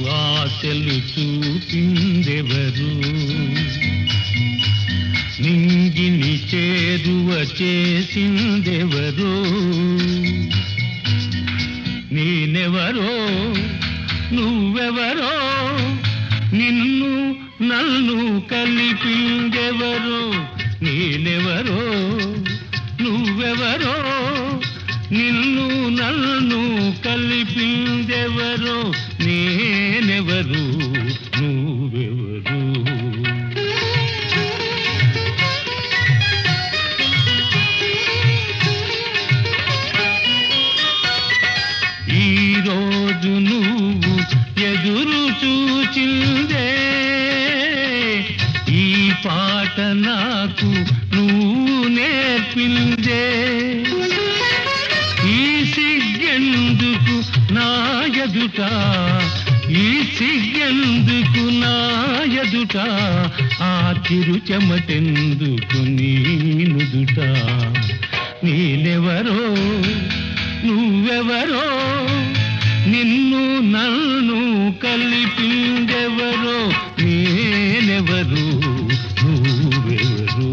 ఆశలు చూపిందెవరు నింగిని చేరువ చేసిందెవరో నేనెవరో నువ్వెవరో నిన్ను నన్ను కలిపిందెవరో నేనెవరో నువ్వెవరో నిన్ను నన్ను కలిపిందెవరో నేనెవరు నువ్వెవరు ఈ రోజు నువ్వు ఎదురు చూచిందే ఈ పాట నాకు నువ్వు నేర్పిందే ఈ సిగ్గెందుకు నా ఎదుట ఈ సిగ్గెందుకు నా ఎదుట ఆ చిరు చెమటెందుకు నీ నుదుట నేనెవరో నువ్వెవరో నిన్ను నన్ను కలిపిందెవరో నేనెవరు నువ్వెవరు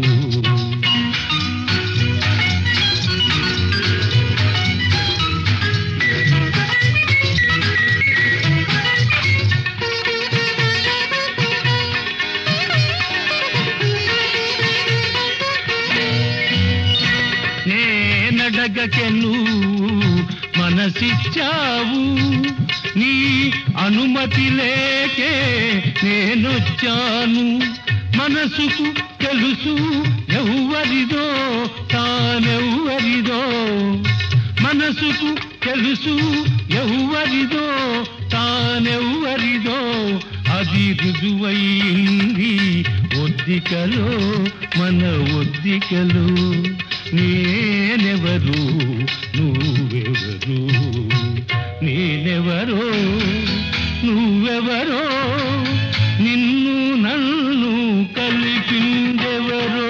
నేనడగకె నువ్వు మనసిచ్చావు నీ అనుమతి లేకే నేనొచ్చాను మనసుకు తెలుసు ఎవ్వరిదో తానెవ్వరిదో మనసుకు తెలుసు ఎవ్వరిదో తానెవ్వరిదో అది రుజువైంది ఒద్దికలో మన ఒద్దికలో నేనెవరు నువ్వెవరు నేనెవరో నువ్వెవరో నిన్ను నన్ను కలిపిందెవరో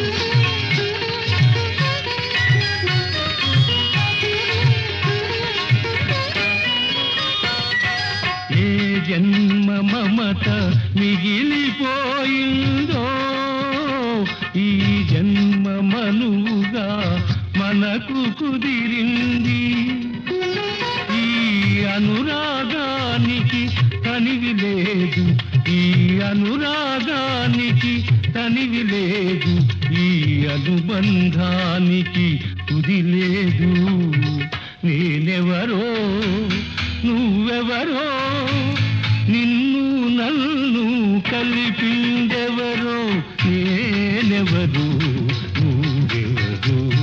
ఏ జన్మ మమత మిగిలిపోయిందో ఈ జన్మ మనుగా మనకు కుదిరింది ఈ అనురాగానికి తనివి లేదు ఈ అనురాగానికి తనివి లేదు ఈ అనుబంధానికి తుది లేదు నేనెవరో నువ్వెవరో నిన్ను నన్ను కలిపిందెవరో నేనెవరు నువ్వెవరు